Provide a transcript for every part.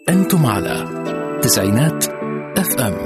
أنتم على تسعينات اف ام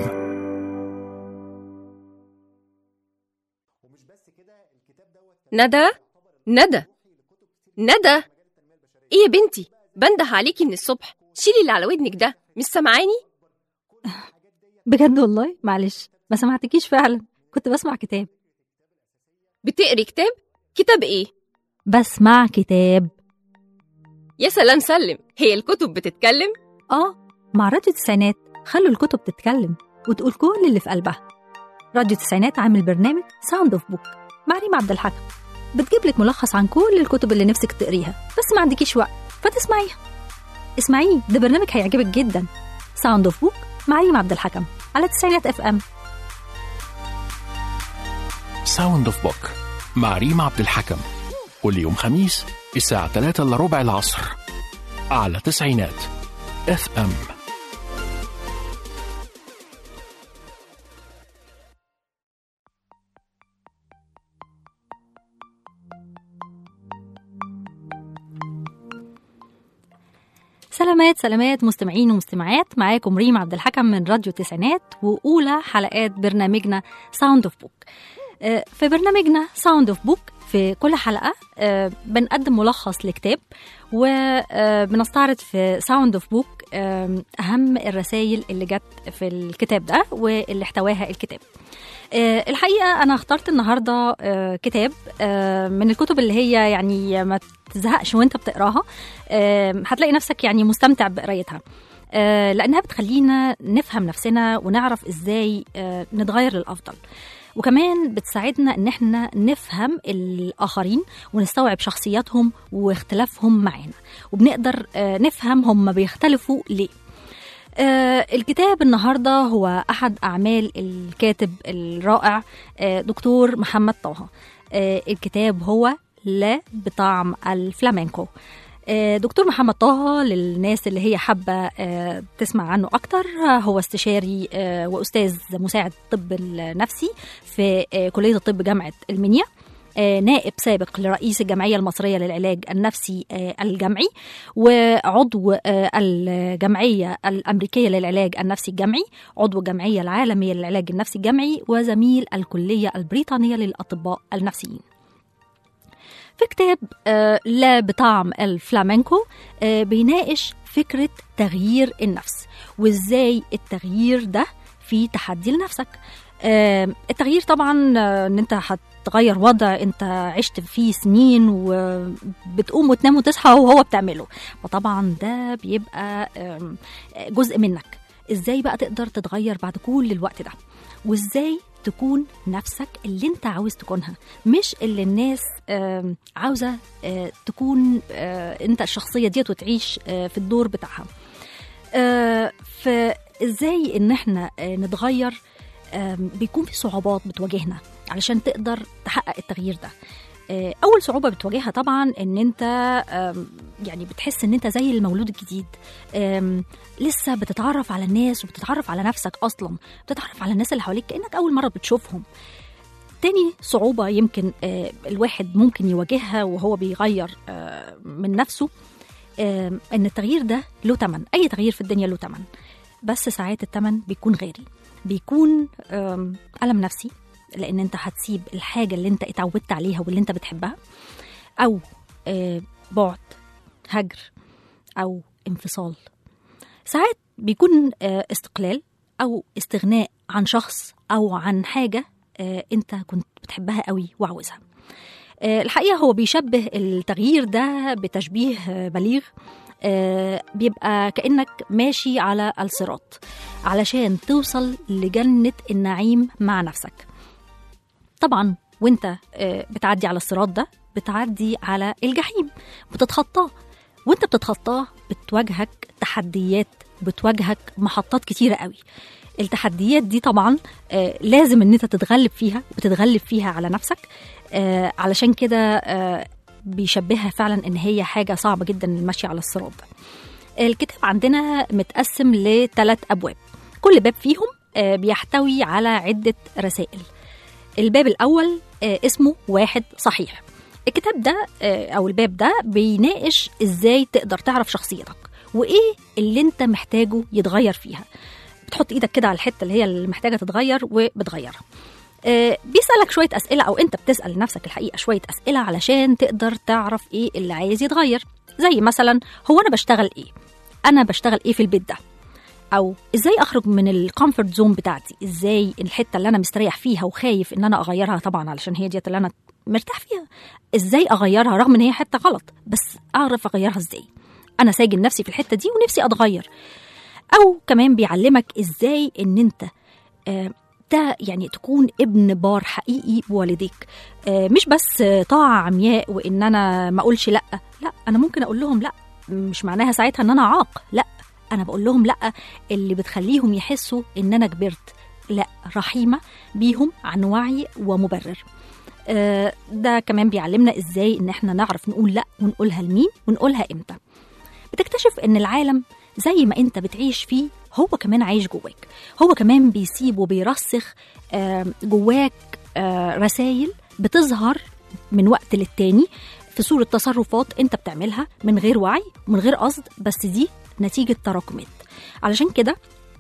ندى ندى ندى ايه يا بنتي بنده عليكي من الصبح شيلي اللي على ودنك ده مش سامعاني بجد والله معلش ما سمعتكيش فعلا كنت بسمع كتاب بتقري كتاب كتاب ايه بسمع كتاب يا سلام سلم هي الكتب بتتكلم اه مع راديو التسعينات خلوا الكتب تتكلم وتقول كل اللي في قلبها راديو التسعينات عامل برنامج ساوند اوف بوك مع ريم عبد الحكم بتجيب لك ملخص عن كل الكتب اللي نفسك تقريها بس ما عندكيش وقت فتسمعيها اسمعيه ده برنامج هيعجبك جدا ساوند اوف بوك مع ريم عبد الحكم على تسعينات اف ام ساوند اوف بوك مع ريم عبد الحكم كل يوم خميس الساعة 3 إلا ربع العصر على تسعينات اف ام سلامات سلامات مستمعين ومستمعات معاكم ريم عبد الحكم من راديو التسعينات واولى حلقات برنامجنا ساوند اوف بوك في برنامجنا ساوند اوف بوك في كل حلقه آه، بنقدم ملخص لكتاب وبنستعرض في ساوند اوف بوك اهم الرسائل اللي جت في الكتاب ده واللي احتواها الكتاب آه، الحقيقه انا اخترت النهارده آه، كتاب آه، من الكتب اللي هي يعني ما تزهقش وانت بتقراها آه، هتلاقي نفسك يعني مستمتع بقرايتها آه، لانها بتخلينا نفهم نفسنا ونعرف ازاي آه، نتغير للافضل وكمان بتساعدنا ان احنا نفهم الاخرين ونستوعب شخصياتهم واختلافهم معانا وبنقدر آه، نفهم هم بيختلفوا ليه آه، الكتاب النهارده هو احد اعمال الكاتب الرائع آه، دكتور محمد طه آه، الكتاب هو لا بطعم الفلامينكو آه، دكتور محمد طه للناس اللي هي حابة آه، تسمع عنه أكتر آه، هو استشاري آه، وأستاذ مساعد الطب النفسي في آه، كلية الطب جامعة المنيا آه، نائب سابق لرئيس الجمعية المصرية للعلاج النفسي آه، الجمعي وعضو آه، الجمعية الأمريكية للعلاج النفسي الجمعي عضو الجمعية العالمية للعلاج النفسي الجمعي وزميل الكلية البريطانية للأطباء النفسيين في كتاب آه، لا بطعم الفلامنكو آه، بيناقش فكرة تغيير النفس وازاي التغيير ده في تحدي لنفسك آه، التغيير طبعا آه، ان انت هتغير وضع انت عشت فيه سنين وبتقوم وتنام وتصحى وهو بتعمله وطبعا ده بيبقى آم، جزء منك ازاي بقى تقدر تتغير بعد كل الوقت ده وازاي تكون نفسك اللي انت عاوز تكونها مش اللي الناس آم، عاوزه آه، تكون آه، انت الشخصيه ديت وتعيش آه، في الدور بتاعها آه، فازاي ان احنا آه، نتغير آم، بيكون في صعوبات بتواجهنا علشان تقدر تحقق التغيير ده آه، اول صعوبه بتواجهها طبعا ان انت آم، يعني بتحس ان انت زي المولود الجديد آم، لسه بتتعرف على الناس وبتتعرف على نفسك اصلا بتتعرف على الناس اللي حواليك كانك اول مره بتشوفهم تاني صعوبة يمكن آه، الواحد ممكن يواجهها وهو بيغير آه، من نفسه آه، ان التغيير ده له تمن اي تغيير في الدنيا له تمن بس ساعات التمن بيكون غالي بيكون آم، ألم نفسي لأن أنت هتسيب الحاجة اللي أنت اتعودت عليها واللي أنت بتحبها أو آه، بعد هجر أو انفصال ساعات بيكون آه، استقلال أو استغناء عن شخص أو عن حاجة آه، أنت كنت بتحبها قوي وعاوزها آه، الحقيقة هو بيشبه التغيير ده بتشبيه آه، بليغ آه، بيبقى كأنك ماشي على الصراط علشان توصل لجنة النعيم مع نفسك طبعا وانت آه، بتعدي على الصراط ده بتعدي على الجحيم بتتخطاه وانت بتتخطاه بتواجهك تحديات بتواجهك محطات كتيرة قوي التحديات دي طبعا آه، لازم ان انت تتغلب فيها وتتغلب فيها على نفسك آه، علشان كده آه، بيشبهها فعلا ان هي حاجة صعبة جدا المشي على الصراط ده الكتاب عندنا متقسم لثلاث أبواب كل باب فيهم آه، بيحتوي على عدة رسائل الباب الأول آه، اسمه واحد صحيح الكتاب ده آه، أو الباب ده بيناقش إزاي تقدر تعرف شخصيتك وايه اللي انت محتاجه يتغير فيها بتحط ايدك كده على الحته اللي هي اللي محتاجه تتغير وبتغيرها آه، بيسألك شوية أسئلة أو أنت بتسأل نفسك الحقيقة شوية أسئلة علشان تقدر تعرف إيه اللي عايز يتغير زي مثلا هو أنا بشتغل إيه؟ أنا بشتغل إيه في البيت ده؟ أو إزاي أخرج من الكومفورت زون بتاعتي؟ إزاي الحتة اللي أنا مستريح فيها وخايف إن أنا أغيرها طبعا علشان هي ديت اللي أنا مرتاح فيها إزاي أغيرها رغم إن هي حتة غلط بس أعرف أغيرها إزاي؟ أنا ساجن نفسي في الحتة دي ونفسي أتغير أو كمان بيعلمك إزاي إن أنت آه، ده يعني تكون ابن بار حقيقي بوالديك آه، مش بس آه، طاعة عمياء وإن أنا ما أقولش لأ لأ أنا ممكن أقول لهم لأ مش معناها ساعتها إن أنا عاق لأ أنا بقول لهم لأ اللي بتخليهم يحسوا إن أنا كبرت لأ رحيمة بيهم عن وعي ومبرر آه، ده كمان بيعلمنا إزاي إن إحنا نعرف نقول لأ ونقولها لمين ونقولها إمتى بتكتشف إن العالم زي ما أنت بتعيش فيه هو كمان عايش جواك هو كمان بيسيب وبيرسخ آه، جواك رسائل بتظهر من وقت للتاني في صورة تصرفات انت بتعملها من غير وعي ومن غير قصد بس دي نتيجة تراكمات علشان كده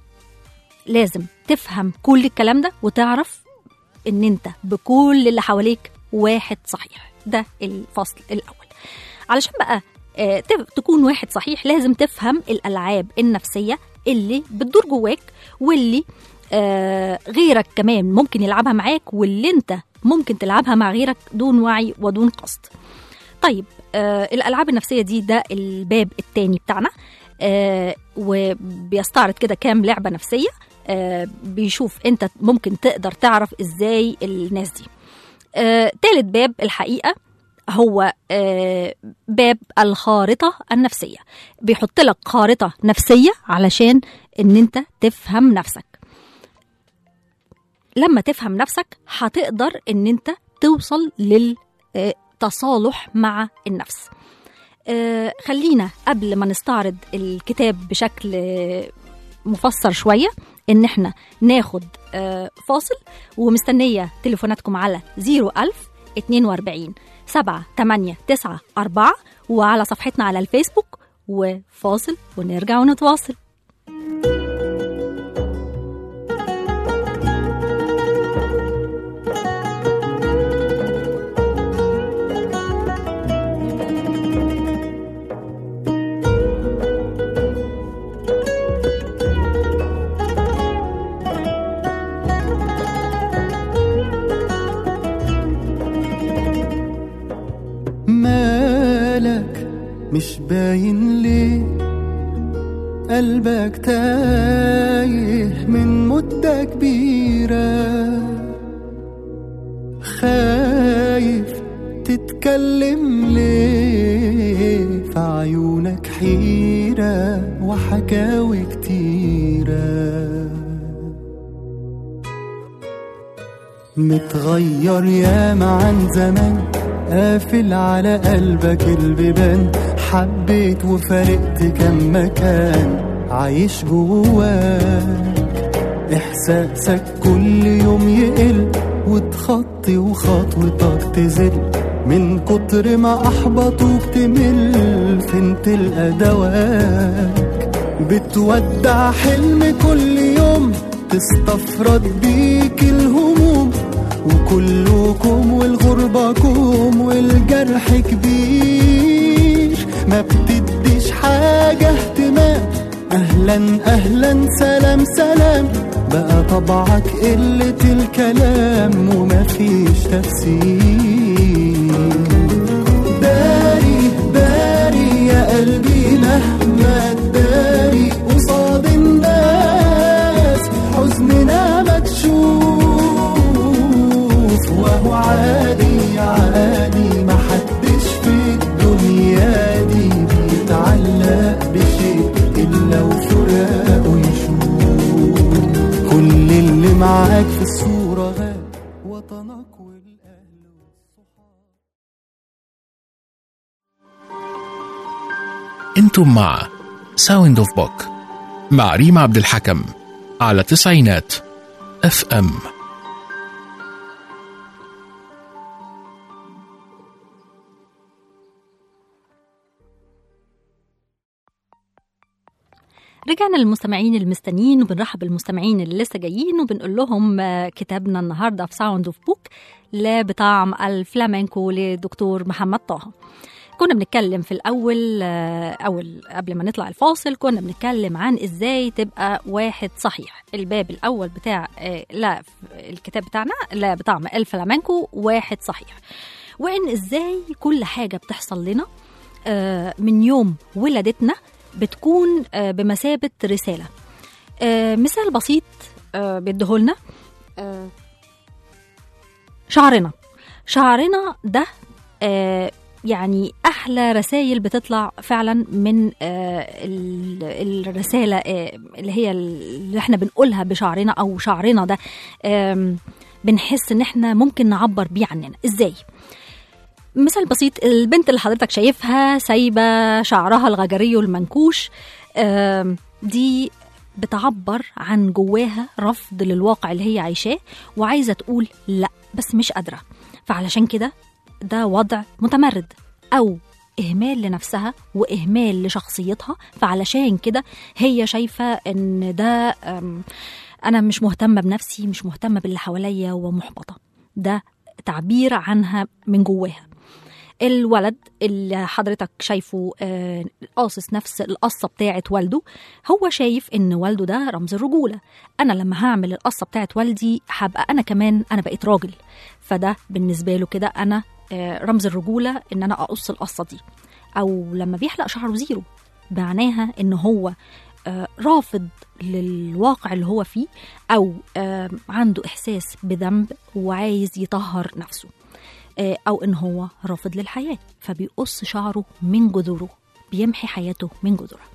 لازم تفهم كل الكلام ده وتعرف ان انت بكل اللي حواليك واحد صحيح ده الفصل الاول علشان بقى آه، تف- تكون واحد صحيح لازم تفهم الالعاب النفسيه اللي بتدور جواك واللي آه، غيرك كمان ممكن يلعبها معاك واللي انت ممكن تلعبها مع غيرك دون وعي ودون قصد طيب آه الالعاب النفسيه دي ده الباب الثاني بتاعنا آه وبيستعرض كده كام لعبه نفسيه آه بيشوف انت ممكن تقدر تعرف ازاي الناس دي آه تالت باب الحقيقه هو آه باب الخارطه النفسيه بيحط لك خارطه نفسيه علشان ان انت تفهم نفسك لما تفهم نفسك هتقدر ان انت توصل للتصالح مع النفس آه، خلينا قبل ما نستعرض الكتاب بشكل آه، مفسر شويه ان احنا ناخد آه، فاصل ومستنيه تليفوناتكم على 01000 42 7 8 9 4 وعلى صفحتنا على الفيسبوك وفاصل ونرجع ونتواصل مالك مش باين ليه قلبك تايه من مدة كبيرة خايف تتكلم ليه في عيونك حيرة وحكاوي كتيرة متغير ياما عن زمان قافل على قلبك البيبان حبيت وفارقت كم مكان عايش جواك احساسك كل يوم يقل وتخطي وخطوتك تزل من كتر ما احبطوك تمل فين تلقى دواك بتودع حلم كل يوم تستفرد بيك الهموم وكلكم والغربة كوم والجرح كبير ما بتديش حاجة اهتمام أهلا أهلا سلام سلام بقى طبعك قلة الكلام ومفيش تفسير داري داري يا قلبي مهما تداري قصاد الناس حزننا مكشوف وهو عادي عادي محدش في الدنيا دي بيتعلق بشيء إلا وفراقه يشوف كل اللي معاك في الصورة غاب وطنك والأهل والصحاب انتم مع ساوند اوف بوك مع ريم عبد الحكم على تسعينات اف ام رجعنا للمستمعين المستنيين وبنرحب بالمستمعين اللي لسه جايين وبنقول لهم آه، كتابنا النهارده في ساوند اوف بوك لا بطعم الفلامنكو لدكتور محمد طه كنا بنتكلم في الاول آه، اول قبل ما نطلع الفاصل كنا بنتكلم عن ازاي تبقى واحد صحيح الباب الاول بتاع آه، لا الكتاب بتاعنا لا بطعم الفلامنكو واحد صحيح وان ازاي كل حاجه بتحصل لنا آه، من يوم ولادتنا بتكون آه، بمثابه رساله آه، مثال بسيط آه، بيديهولنا آه، شعرنا شعرنا ده آه، يعني احلى رسائل بتطلع فعلا من آه، ال- الرساله آه، اللي هي اللي احنا بنقولها بشعرنا او شعرنا ده آم، بنحس ان احنا ممكن نعبر بيه عننا ازاي مثال بسيط البنت اللي حضرتك شايفها سايبه شعرها الغجري المنكوش آم، دي بتعبر عن جواها رفض للواقع اللي هي عايشاه وعايزه تقول لا بس مش قادره فعلشان كده ده وضع متمرد او اهمال لنفسها واهمال لشخصيتها فعلشان كده هي شايفه ان ده أم، انا مش مهتمه بنفسي مش مهتمه باللي حواليا ومحبطه ده تعبير عنها من جواها الولد اللي حضرتك شايفه آه، قاصص نفس القصه بتاعه والده هو شايف ان والده ده رمز الرجوله انا لما هعمل القصه بتاعه والدي هبقى انا كمان انا بقيت راجل فده بالنسبه له كده انا آه، رمز الرجوله ان انا اقص القصه دي او لما بيحلق شعره زيرو معناها ان هو آه، رافض للواقع اللي هو فيه او آه، عنده احساس بذنب وعايز يطهر نفسه آه، او ان هو رافض للحياه فبيقص شعره من جذوره بيمحي حياته من جذورها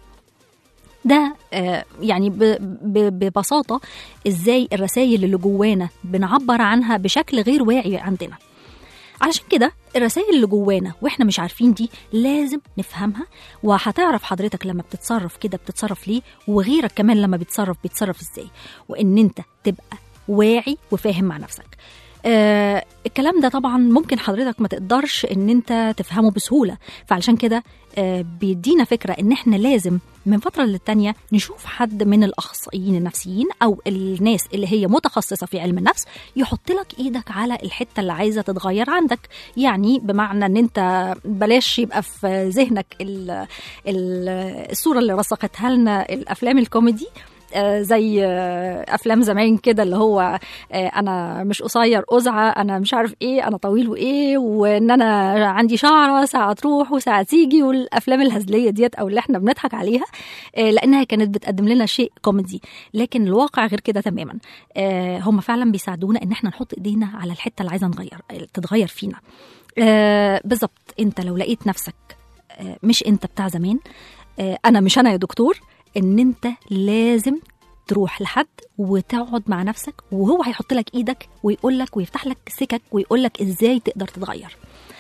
ده آه، يعني ب- ب- ببساطه ازاي الرسائل اللي جوانا بنعبر عنها بشكل غير واعي عندنا علشان كده الرسائل اللي جوانا واحنا مش عارفين دي لازم نفهمها وهتعرف حضرتك لما بتتصرف كده بتتصرف ليه وغيرك كمان لما بيتصرف بيتصرف ازاي وان انت تبقى واعي وفاهم مع نفسك آه الكلام ده طبعا ممكن حضرتك ما تقدرش ان انت تفهمه بسهوله فعلشان كده آه بيدينا فكره ان احنا لازم من فتره للتانيه نشوف حد من الاخصائيين النفسيين او الناس اللي هي متخصصه في علم النفس يحط لك ايدك على الحته اللي عايزه تتغير عندك يعني بمعنى ان انت بلاش يبقى في ذهنك ال ال الصوره اللي رسختها لنا الافلام الكوميدي آه، زي آه، افلام زمان كده اللي هو آه، انا مش قصير قزعه انا مش عارف ايه انا طويل وايه وان انا عندي شعره ساعه تروح وساعه تيجي والافلام الهزليه ديت او اللي احنا بنضحك عليها آه، لانها كانت بتقدم لنا شيء كوميدي لكن الواقع غير كده تماما آه، هم فعلا بيساعدونا ان احنا نحط ايدينا على الحته اللي عايزه نغير تتغير فينا آه، بالظبط انت لو لقيت نفسك آه، مش انت بتاع زمان آه، انا مش انا يا دكتور ان انت لازم تروح لحد وتقعد مع نفسك وهو هيحط لك ايدك ويقول لك ويفتح لك سكك ويقول لك ازاي تقدر تتغير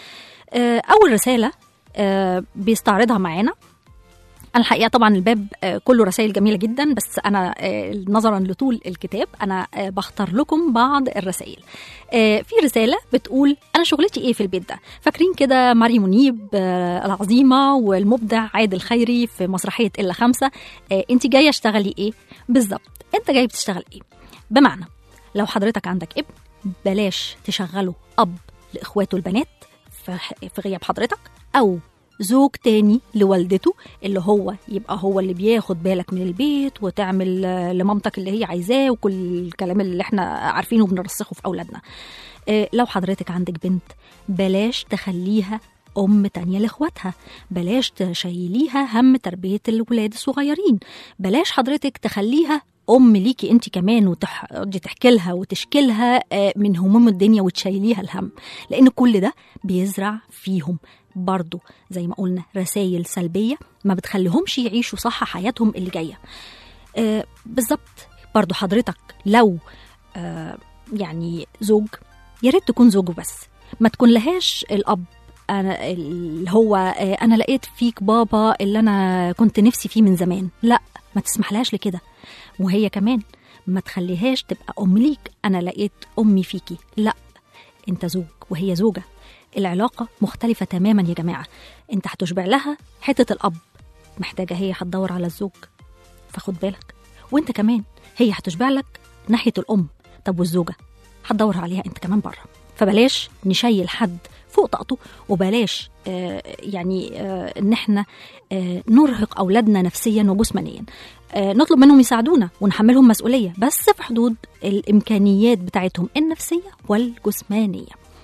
آه، اول رساله آه، بيستعرضها معانا انا الحقيقه طبعا الباب آه، كله رسائل جميله جدا بس انا آه، نظرا لطول الكتاب انا آه، بختار لكم بعض الرسائل آه، في رساله بتقول انا شغلتي ايه في البيت ده فاكرين كده ماري منيب آه، العظيمه والمبدع عادل خيري في مسرحيه الا خمسه انت جايه اشتغلي ايه بالظبط انت جاي بتشتغل ايه بمعنى لو حضرتك عندك ابن بلاش تشغله اب لاخواته البنات في في غياب حضرتك او زوج تاني لوالدته اللي هو يبقى هو اللي بياخد بالك من البيت وتعمل آه، لمامتك اللي هي عايزاه وكل الكلام اللي احنا عارفينه وبنرسخه في اولادنا آه، لو حضرتك عندك بنت بلاش تخليها أم تانية لإخواتها بلاش تشيليها هم تربية الولاد الصغيرين بلاش حضرتك تخليها أم ليكي أنت كمان وتقعدي تحكي لها وتشكي لها آه، من هموم الدنيا وتشيليها الهم لأن كل ده بيزرع فيهم برضو زي ما قلنا رسائل سلبية ما بتخليهمش يعيشوا صح حياتهم اللي جاية آه بالظبط برضو حضرتك لو آه يعني زوج يا ريت تكون زوج بس ما تكون لهاش الأب أنا اللي هو آه أنا لقيت فيك بابا اللي أنا كنت نفسي فيه من زمان لا ما تسمحلهاش لكده وهي كمان ما تخليهاش تبقى أم ليك أنا لقيت أمي فيكي لا أنت زوج وهي زوجة العلاقة مختلفة تماما يا جماعة أنت هتشبع لها حتة الأب محتاجة هي هتدور على الزوج فخد بالك وانت كمان هي هتشبع لك ناحيه الام طب والزوجه هتدور عليها انت كمان بره فبلاش نشيل حد فوق طاقته وبلاش آه يعني آه ان احنا آه نرهق اولادنا نفسيا وجسمانيا آه نطلب منهم يساعدونا ونحملهم مسؤوليه بس في حدود الامكانيات بتاعتهم النفسيه والجسمانيه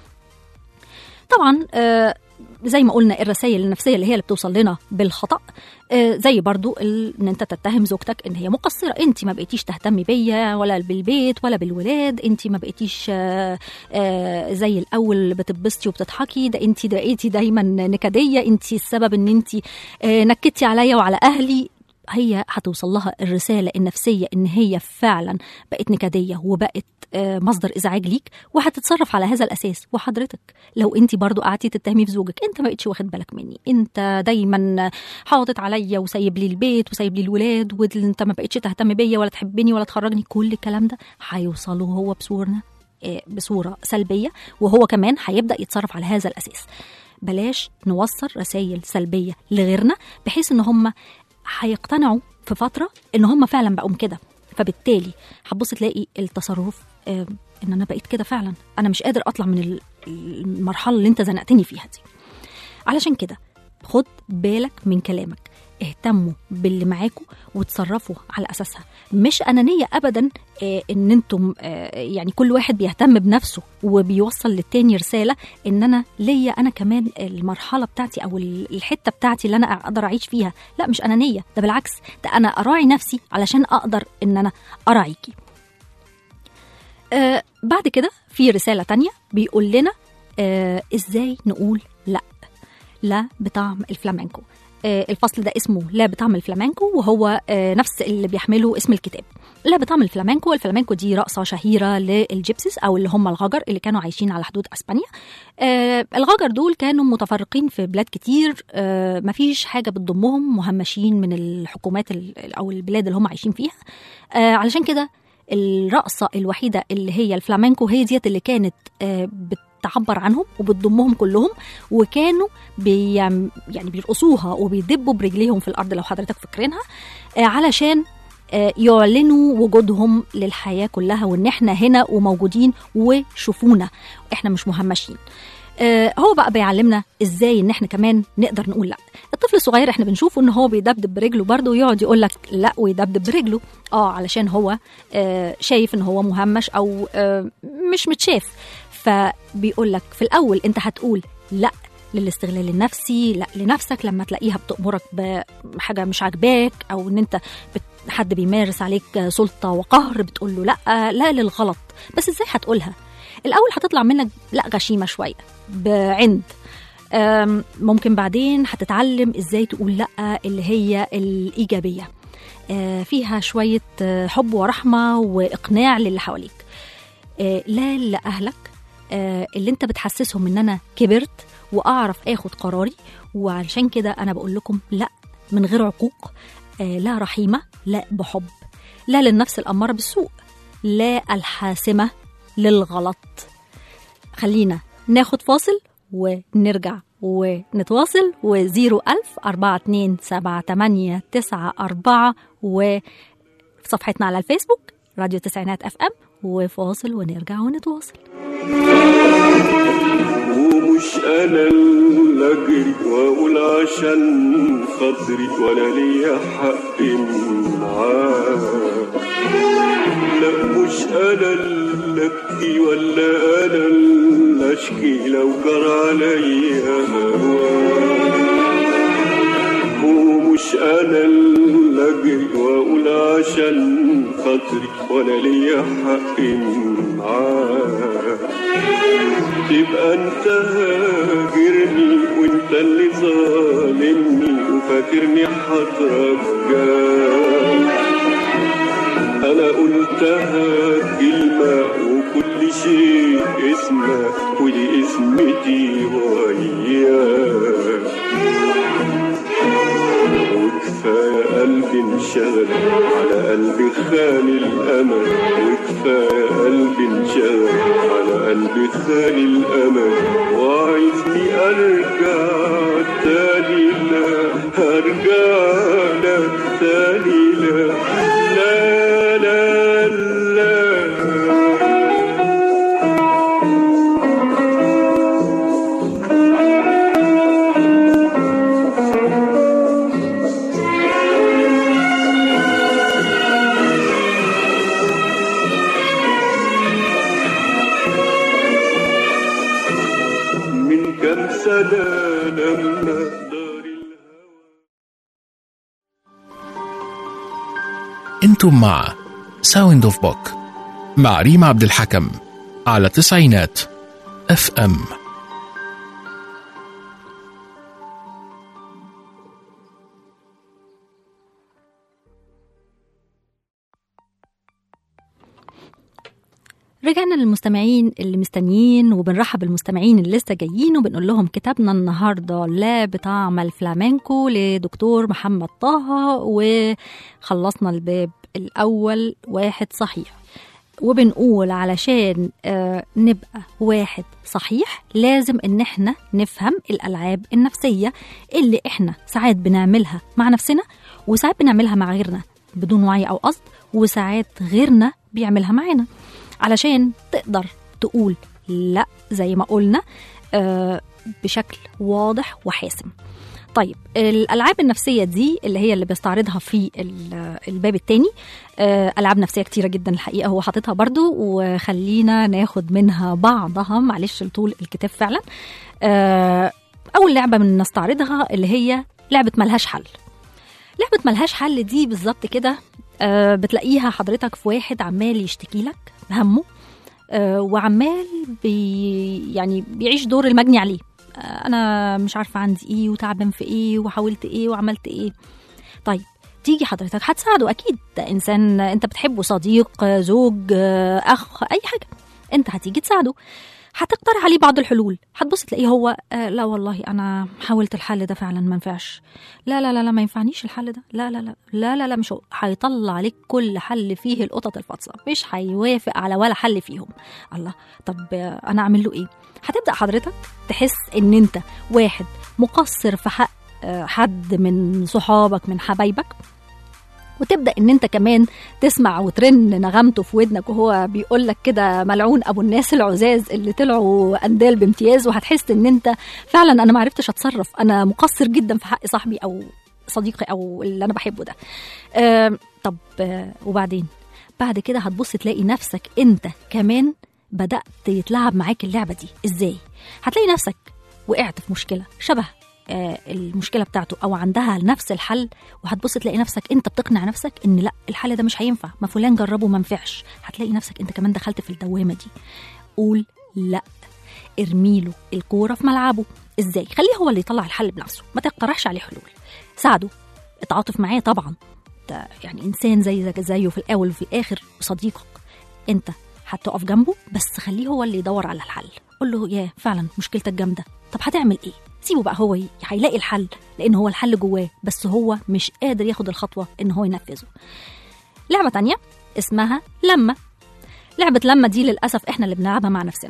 طبعا آه زي ما قلنا الرسائل النفسيه اللي هي اللي بتوصل لنا بالخطا آه زي برضو ال- ان انت تتهم زوجتك ان هي مقصره انت ما بقيتيش تهتمي بيا ولا بالبيت ولا بالولاد انت ما بقيتيش آه آه زي الاول بتتبسطي وبتضحكي ده انت بقيتي دايما نكديه انت السبب ان انت آه نكدتي عليا وعلى اهلي هي هتوصل لها الرساله النفسيه ان هي فعلا بقت نكديه وبقت آه، مصدر ازعاج ليك وهتتصرف على هذا الاساس وحضرتك لو انت برضو قعدتي تتهمي في زوجك انت ما بقتش واخد بالك مني انت دايما حاطط عليا وسايب لي البيت وسايب لي الولاد وانت ما بقتش تهتم بيا ولا تحبني ولا تخرجني كل الكلام ده هيوصله هو بصوره آه، بصوره سلبيه وهو كمان هيبدا يتصرف على هذا الاساس بلاش نوصل رسائل سلبيه لغيرنا بحيث ان هم هيقتنعوا في فتره ان هم فعلا بقوا كده فبالتالي هتبص تلاقي التصرف آه، ان انا بقيت كده فعلا انا مش قادر اطلع من ال- المرحله اللي انت زنقتني فيها دي علشان كده خد بالك من كلامك اهتموا باللي معاكوا وتصرفوا على اساسها مش انانيه ابدا آه ان انتم آه يعني كل واحد بيهتم بنفسه وبيوصل للتاني رساله ان انا ليا انا كمان المرحله بتاعتي او ال- الحته بتاعتي اللي انا اقدر اعيش فيها لا مش انانيه ده بالعكس ده انا اراعي نفسي علشان اقدر ان انا اراعيكي آه بعد كده في رسالة تانية بيقول لنا آه ازاي نقول لا لا بطعم الفلامنكو آه الفصل ده اسمه لا بطعم الفلامنكو وهو آه نفس اللي بيحمله اسم الكتاب لا بطعم الفلامنكو الفلامنكو دي رقصة شهيرة للجيبسيس أو اللي هم الغجر اللي كانوا عايشين على حدود أسبانيا آه الغجر دول كانوا متفرقين في بلاد كتير آه مفيش حاجة بتضمهم مهمشين من الحكومات ال- أو البلاد اللي هم عايشين فيها آه علشان كده الرقصة الوحيدة اللي هي الفلامنكو هي ديت اللي كانت آه، بتعبر عنهم وبتضمهم كلهم وكانوا بي يعني بيرقصوها وبيدبوا برجليهم في الأرض لو حضرتك فاكرينها آه، علشان آه، يعلنوا وجودهم للحياة كلها وإن إحنا هنا وموجودين وشوفونا إحنا مش مهمشين آه، هو بقى بيعلمنا ازاي ان احنا كمان نقدر نقول لا الطفل الصغير احنا بنشوفه ان هو بيدبدب برجله برضه ويقعد يقول لك لا ويدبدب برجله اه علشان هو آه شايف ان هو مهمش او آه مش متشاف فبيقول لك في الاول انت هتقول لا للاستغلال النفسي لا لنفسك لما تلاقيها بتأمرك بحاجة مش عاجباك أو إن أنت بت حد بيمارس عليك سلطة وقهر بتقول له لا لا للغلط بس إزاي هتقولها الأول هتطلع منك لا غشيمة شوية بعند أم، ممكن بعدين هتتعلم ازاي تقول لا اللي هي الايجابيه آه، فيها شويه آه، حب ورحمه واقناع للي حواليك آه، لا لاهلك آه، اللي انت بتحسسهم ان انا كبرت واعرف اخد قراري وعلشان كده انا بقول لكم لا من غير عقوق آه، لا رحيمه لا بحب لا للنفس الاماره بالسوء لا الحاسمه للغلط خلينا ناخد فاصل ونرجع ونتواصل وزيرو ألف أربعة اتنين سبعة تمانية تسعة أربعة وفي صفحتنا على الفيسبوك راديو تسعينات أف أم وفاصل ونرجع ونتواصل ومش انا اللي اجري واقول عشان خاطري ولا ليا حق معاه لا مش انا اللي ابكي ولا انا اللي اشكي لو جرى عليا هواه ومش انا اللي اجري واقول عشان خاطري ولا ليا حق معاه تبقى انت هاجرني وانت اللي ظالمني وفاكرني هترجاك انا قلتها كلمة وكل شيء اسمك ودي اسمتي وياك وكفاية قلبي انشغل على قلبي خان الأمل وكفاية قلبي انشغل على قلبي خان الأمل وعايزني أرجع تاني لا هرجع لك تاني لا انتم مع ساوند اوف بوك مع ريم عبد الحكم على تسعينات اف ام رجعنا للمستمعين اللي مستنيين وبنرحب بالمستمعين اللي لسه جايين وبنقول لهم كتابنا النهارده لا بطعم الفلامنكو لدكتور محمد طه وخلصنا الباب الاول واحد صحيح وبنقول علشان آه نبقى واحد صحيح لازم ان احنا نفهم الالعاب النفسيه اللي احنا ساعات بنعملها مع نفسنا وساعات بنعملها مع غيرنا بدون وعي او قصد وساعات غيرنا بيعملها معانا علشان تقدر تقول لا زي ما قلنا آه بشكل واضح وحاسم طيب الالعاب النفسيه دي اللي هي اللي بيستعرضها في ال- الباب الثاني العاب نفسيه كتيره جدا الحقيقه هو حاططها برضو وخلينا ناخد منها بعضها معلش لطول الكتاب فعلا آه، اول لعبه من نستعرضها اللي هي لعبه ملهاش حل لعبه ملهاش حل دي بالظبط كده آه، بتلاقيها حضرتك في واحد عمال يشتكي لك همه آه، وعمال بي يعني بيعيش دور المجني عليه آه، انا مش عارفه عندي ايه وتعبان في ايه وحاولت ايه وعملت ايه طيب تيجي حضرتك هتساعده اكيد ده انسان انت بتحبه صديق آه، زوج آه، اخ اي حاجه انت هتيجي تساعده هتقترح عليه بعض الحلول هتبص تلاقيه هو آه لا والله انا حاولت الحل ده فعلا ما نفعش لا لا لا لا ما ينفعنيش الحل ده لا لا لا لا لا, لا مش هو هيطلع عليك كل حل فيه القطط الفاطسه مش هيوافق على ولا حل فيهم الله طب آه، انا اعمل له ايه هتبدا حضرتك تحس ان انت واحد مقصر في حق آه، حد من صحابك من حبايبك وتبدا ان انت كمان تسمع وترن نغمته في ودنك وهو بيقول لك كده ملعون ابو الناس العزاز اللي طلعوا اندال بامتياز وهتحس ان انت فعلا انا ما عرفتش اتصرف انا مقصر جدا في حق صاحبي او صديقي او اللي انا بحبه ده آه طب آه وبعدين بعد كده هتبص تلاقي نفسك انت كمان بدات يتلعب معاك اللعبه دي ازاي هتلاقي نفسك وقعت في مشكله شبه آه، المشكله بتاعته او عندها نفس الحل وهتبص تلاقي نفسك انت بتقنع نفسك ان لا الحل ده مش هينفع ما فلان جربه ما نفعش هتلاقي نفسك انت كمان دخلت في الدوامه دي قول لا ارميله الكوره في ملعبه ازاي خليه هو اللي يطلع الحل بنفسه ما تقترحش عليه حلول ساعده اتعاطف معاه طبعا ده يعني انسان زي زيه في الاول وفي الاخر صديقك انت هتقف جنبه بس خليه هو اللي يدور على الحل قول له يا فعلا مشكلتك جامده طب هتعمل ايه سيبه بقى هو ي- هيلاقي الحل لان هو الحل جواه بس هو مش قادر ياخد الخطوه ان هو ينفذه لعبه تانية اسمها لما لعبه لما دي للاسف احنا اللي بنلعبها مع نفسنا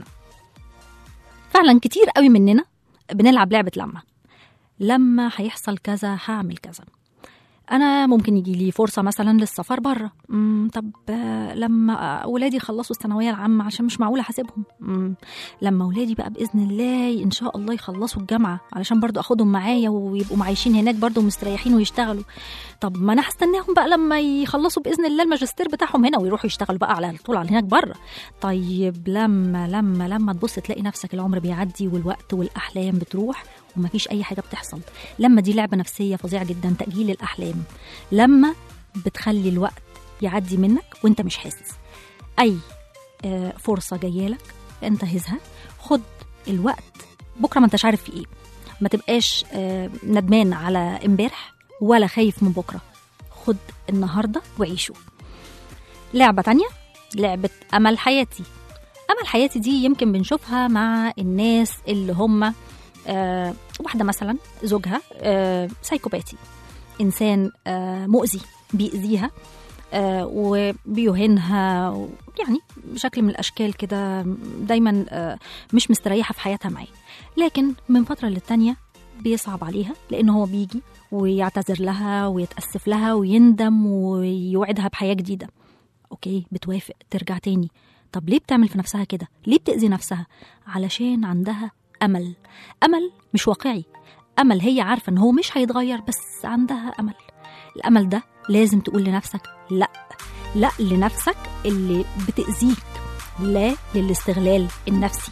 فعلا كتير قوي مننا بنلعب لعبه لما لما هيحصل كذا هعمل كذا انا ممكن يجي لي فرصه مثلا للسفر بره مم، طب آه، لما آه، ولادي يخلصوا الثانويه العامه عشان مش معقوله هسيبهم مم، لما ولادي بقى باذن الله ان شاء الله يخلصوا الجامعه علشان برضو اخدهم معايا ويبقوا معايشين هناك برضو مستريحين ويشتغلوا طب ما انا هستناهم بقى لما يخلصوا باذن الله الماجستير بتاعهم هنا ويروحوا يشتغلوا بقى على طول على هناك بره طيب لما لما لما تبص تلاقي نفسك العمر بيعدي والوقت والاحلام بتروح ومفيش اي حاجه بتحصل لما دي لعبه نفسيه فظيعه جدا تاجيل الاحلام لما بتخلي الوقت يعدي منك وانت مش حاسس اي آه، فرصه جايه لك انتهزها خد الوقت بكره ما انتش عارف في ايه ما تبقاش آه، ندمان على امبارح ولا خايف من بكره خد النهارده وعيشه لعبه تانية لعبه امل حياتي امل حياتي دي يمكن بنشوفها مع الناس اللي هم آه واحده مثلا زوجها آه سايكوباتي انسان آه مؤذي بيأذيها آه وبيهينها يعني بشكل من الاشكال كده دايما آه مش مستريحه في حياتها معاه لكن من فتره للتانيه بيصعب عليها لان هو بيجي ويعتذر لها ويتاسف لها ويندم ويوعدها بحياه جديده اوكي بتوافق ترجع تاني طب ليه بتعمل في نفسها كده ليه بتأذي نفسها علشان عندها امل امل مش واقعي امل هي عارفه ان هو مش هيتغير بس عندها امل الامل ده لازم تقول لنفسك لا لا لنفسك اللي بتأذيك لا للاستغلال النفسي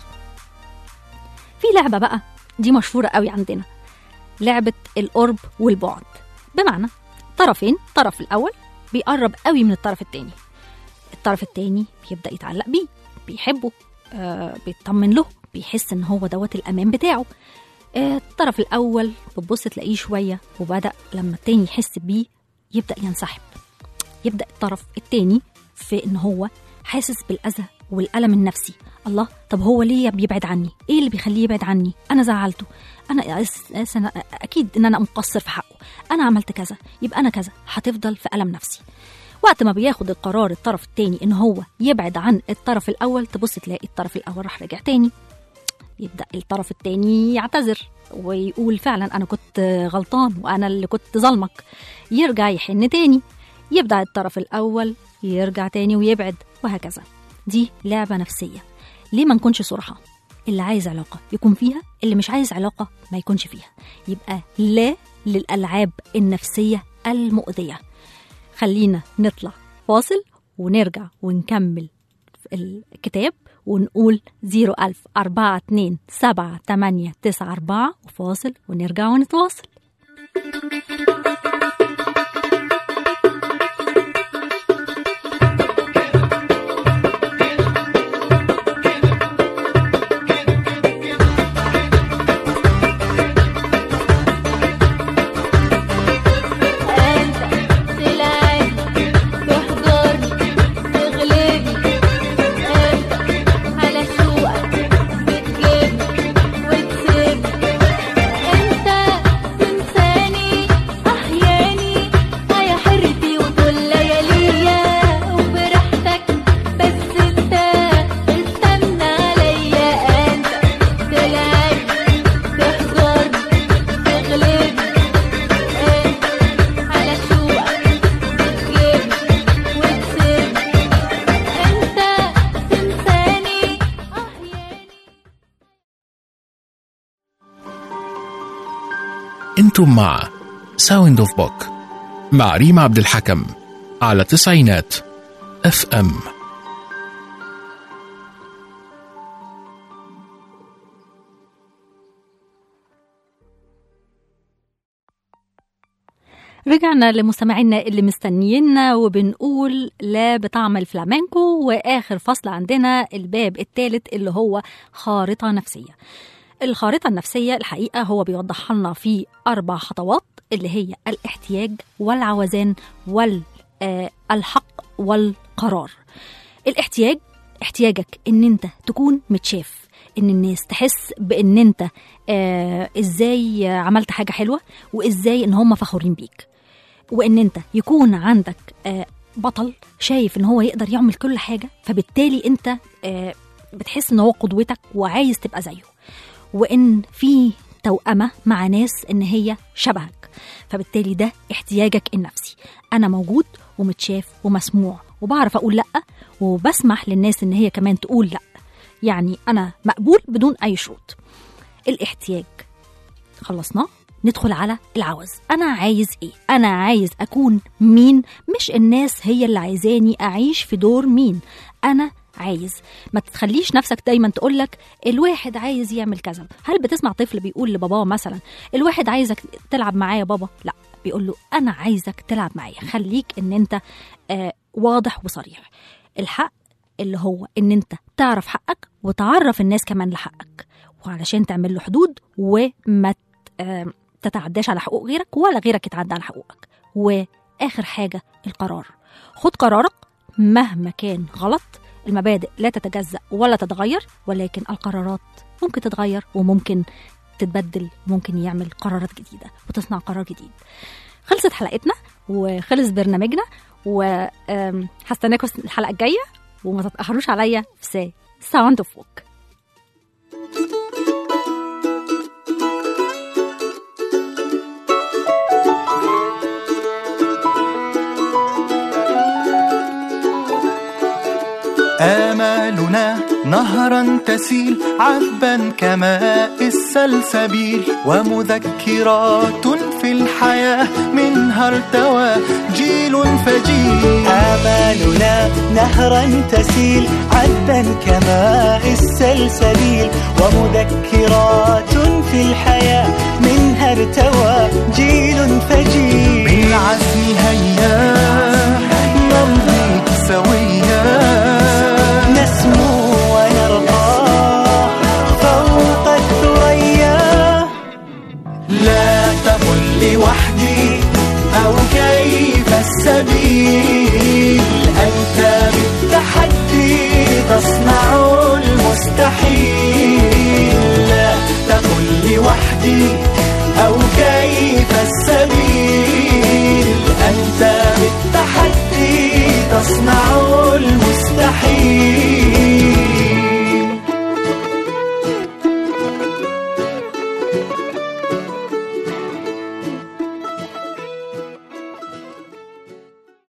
في لعبه بقى دي مشهوره قوي عندنا لعبه القرب والبعد بمعنى طرفين طرف الاول بيقرب قوي من الطرف التاني الطرف التاني بيبدا يتعلق بيه بيحبه آه بيطمن له بيحس ان هو دوت الامان بتاعه آه الطرف الاول بتبص تلاقيه شويه وبدا لما التاني يحس بيه يبدا ينسحب يبدا الطرف التاني في ان هو حاسس بالاذى والالم النفسي الله طب هو ليه بيبعد عني ايه اللي بيخليه يبعد عني انا زعلته انا أس- أس- أنا اكيد ان انا مقصر في حقه انا عملت كذا يبقى انا كذا هتفضل في الم نفسي وقت ما بياخد القرار الطرف التاني ان هو يبعد عن الطرف الاول تبص تلاقي الطرف الاول راح رجع تاني يبدا الطرف التاني يعتذر ويقول فعلا انا كنت غلطان وانا اللي كنت ظلمك يرجع يحن تاني يبدا الطرف الاول يرجع تاني ويبعد وهكذا دي لعبه نفسيه ليه ما نكونش صراحه اللي عايز علاقه يكون فيها اللي مش عايز علاقه ما يكونش فيها يبقى لا للالعاب النفسيه المؤذيه خلينا نطلع فاصل ونرجع ونكمل الكتاب ونقول 01000 42 7 8 9 4 وفاصل ونرجع ونتواصل انت تلعبني تحضرني تغلبني انت على سوقك بتجيبني وتسيبني انت تنساني احياني يا حيرتي وطول لياليا وبراحتك بس انت استنى عليا انت تلعبني تحضرني تغلبني انت على سوقك بتجيبني وتسيبني انت تنساني احياني انتم مع ساوند اوف بوك مع ريم عبد الحكم على تسعينات اف ام رجعنا لمستمعينا اللي مستنيينا وبنقول لا بطعم الفلامنكو واخر فصل عندنا الباب الثالث اللي هو خارطه نفسيه الخارطه النفسيه الحقيقه هو بيوضحها لنا في اربع خطوات اللي هي الاحتياج والعوزان والحق والقرار الاحتياج احتياجك ان انت تكون متشاف ان الناس تحس بان انت آه ازاي عملت حاجه حلوه وازاي ان هم فخورين بيك وان انت يكون عندك آه بطل شايف ان هو يقدر يعمل كل حاجه فبالتالي انت آه بتحس ان هو قدوتك وعايز تبقى زيه وان في توأمة مع ناس ان هي شبهك فبالتالي ده احتياجك النفسي انا موجود ومتشاف ومسموع وبعرف اقول لا وبسمح للناس ان هي كمان تقول لا يعني انا مقبول بدون اي شروط الاحتياج خلصناه ندخل على العوز انا عايز ايه انا عايز اكون مين مش الناس هي اللي عايزاني اعيش في دور مين انا عايز ما تخليش نفسك دايما تقولك الواحد عايز يعمل كذا هل بتسمع طفل بيقول لباباه مثلا الواحد عايزك تلعب معايا يا بابا لا بيقول له انا عايزك تلعب معايا خليك ان انت آه واضح وصريح الحق اللي هو ان انت تعرف حقك وتعرف الناس كمان لحقك وعلشان تعمل له حدود وما ت- آه، تتعداش على حقوق غيرك ولا غيرك يتعدى على حقوقك واخر حاجه القرار خد قرارك مهما كان غلط المبادئ لا تتجزأ ولا تتغير ولكن القرارات ممكن تتغير وممكن تتبدل ممكن يعمل قرارات جديدة وتصنع قرار جديد خلصت حلقتنا وخلص برنامجنا وهستناكم الحلقة الجاية وما تتأخروش عليا في ساوند اوف ووك آمالنا نهرا تسيل عذبا كماء السلسبيل ومذكرات في الحياة منها ارتوى جيل فجيل آمالنا نهرا تسيل عذبا كماء السلسبيل ومذكرات في الحياة منها ارتوى جيل فجيل بالعزم هيا أو كيف السبيل أنت بالتحدي تصنع المستحيل لا تقل لي وحدي أو كيف السبيل أنت بالتحدي تصنع